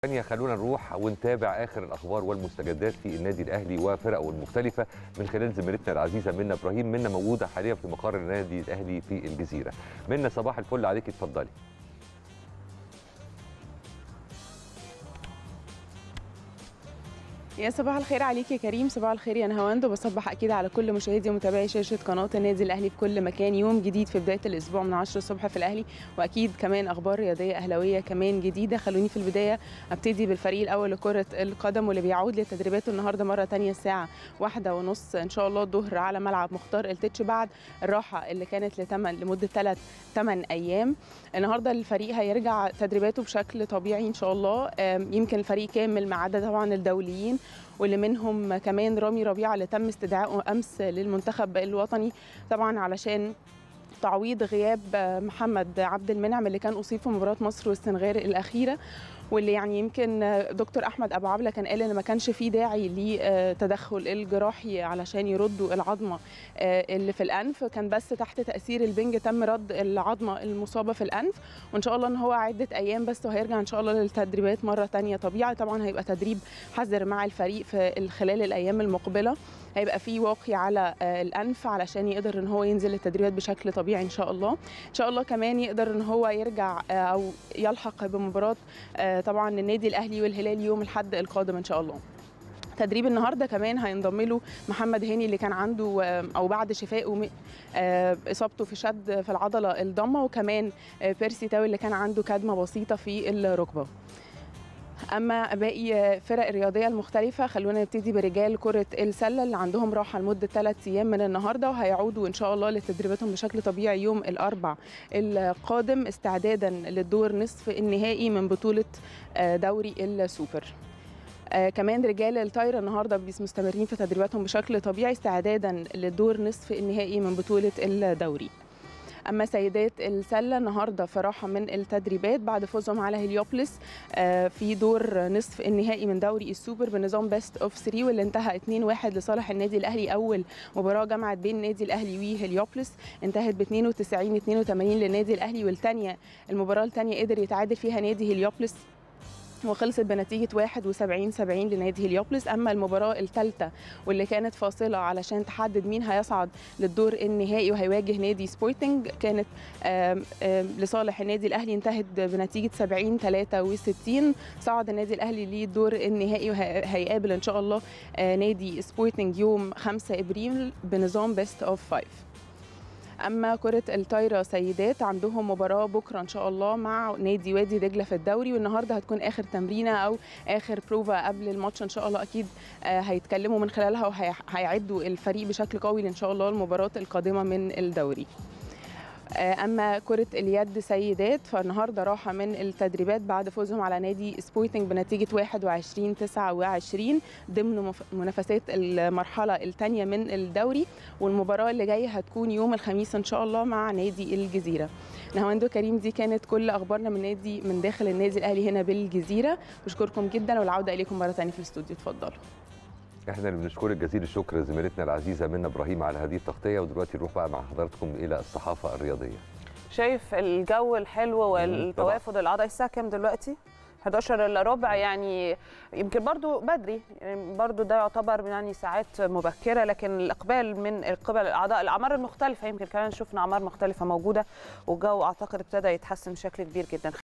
ثانية خلونا نروح ونتابع اخر الاخبار والمستجدات في النادي الاهلي وفرقه المختلفه من خلال زميلتنا العزيزه منى ابراهيم منى موجوده حاليا في مقر النادي الاهلي في الجزيره منى صباح الفل عليك اتفضلي يا صباح الخير عليك يا كريم صباح الخير يا نهاوند وبصبح اكيد على كل مشاهدي ومتابعي شاشه قناه النادي الاهلي في كل مكان يوم جديد في بدايه الاسبوع من 10 الصبح في الاهلي واكيد كمان اخبار رياضيه اهلاويه كمان جديده خلوني في البدايه ابتدي بالفريق الاول لكره القدم واللي بيعود لتدريباته النهارده مره ثانيه الساعه واحدة ونص ان شاء الله الظهر على ملعب مختار التتش بعد الراحه اللي كانت لتمن لمده ثلاث 8 ايام النهارده الفريق هيرجع تدريباته بشكل طبيعي ان شاء الله يمكن الفريق كامل ما عدا طبعا الدوليين واللي منهم كمان رامي ربيعه اللي تم استدعائه امس للمنتخب الوطني طبعا علشان تعويض غياب محمد عبد المنعم اللي كان اصيب في مباراه مصر والسنغال الاخيره واللي يعني يمكن دكتور احمد ابو عبله كان قال ان ما كانش في داعي لتدخل الجراحي علشان يردوا العظمه اللي في الانف كان بس تحت تاثير البنج تم رد العظمه المصابه في الانف وان شاء الله ان هو عده ايام بس وهيرجع ان شاء الله للتدريبات مره ثانيه طبيعي طبعا هيبقى تدريب حذر مع الفريق في خلال الايام المقبله هيبقى في واقي على الانف علشان يقدر ان هو ينزل التدريبات بشكل طبيعي ان شاء الله ان شاء الله كمان يقدر ان هو يرجع او يلحق بمباراه طبعا النادي الاهلي والهلال يوم الاحد القادم ان شاء الله تدريب النهارده كمان هينضم له محمد هاني اللي كان عنده او بعد شفائه اصابته في شد في العضله الضمه وكمان بيرسي تاوي اللي كان عنده كدمه بسيطه في الركبه اما باقي فرق الرياضيه المختلفه خلونا نبتدي برجال كره السله اللي عندهم راحه لمده ثلاث ايام من النهارده وهيعودوا ان شاء الله لتدريباتهم بشكل طبيعي يوم الاربع القادم استعدادا للدور نصف النهائي من بطوله دوري السوبر آه كمان رجال الطايره النهارده مستمرين في تدريباتهم بشكل طبيعي استعدادا للدور نصف النهائي من بطوله الدوري اما سيدات السله النهارده في راحه من التدريبات بعد فوزهم على هليوبلس في دور نصف النهائي من دوري السوبر بنظام بيست اوف 3 واللي انتهى 2-1 لصالح النادي الاهلي اول مباراه جمعت بين النادي الاهلي وهليوبلس انتهت ب 92 82 للنادي الاهلي والثانيه المباراه الثانيه قدر يتعادل فيها نادي هليوبلس وخلصت بنتيجة 71 70 لنادي هليوبلس أما المباراة الثالثة واللي كانت فاصلة علشان تحدد مين هيصعد للدور النهائي وهيواجه نادي سبورتنج كانت آم آم لصالح النادي الأهلي انتهت بنتيجة 70 63 صعد النادي الأهلي للدور النهائي وهيقابل إن شاء الله نادي سبورتنج يوم 5 إبريل بنظام بيست أوف 5 اما كره الطايره سيدات عندهم مباراه بكره ان شاء الله مع نادي وادي دجله في الدوري والنهارده هتكون اخر تمرينه او اخر بروفا قبل الماتش ان شاء الله اكيد هيتكلموا من خلالها وهيعدوا الفريق بشكل قوي ان شاء الله المباراه القادمه من الدوري اما كره اليد سيدات فالنهارده راحه من التدريبات بعد فوزهم على نادي سبورتنج بنتيجه 21 29 ضمن منافسات المرحله الثانيه من الدوري والمباراه اللي جايه هتكون يوم الخميس ان شاء الله مع نادي الجزيره نهاوندو كريم دي كانت كل اخبارنا من نادي من داخل النادي الاهلي هنا بالجزيره بشكركم جدا والعوده اليكم مره ثانيه في الاستوديو اتفضلوا احنا اللي بنشكرك جزيل الشكر زميلتنا العزيزه منى ابراهيم على هذه التغطيه ودلوقتي نروح بقى مع حضراتكم الى الصحافه الرياضيه شايف الجو الحلو والتوافد الاعضاء الساعه كام دلوقتي 11 الا ربع يعني يمكن برضو بدري يعني برضو ده يعتبر يعني ساعات مبكره لكن الاقبال من قبل الاعضاء الاعمار المختلفه يمكن كمان شفنا اعمار مختلفه موجوده والجو اعتقد ابتدى يتحسن بشكل كبير جدا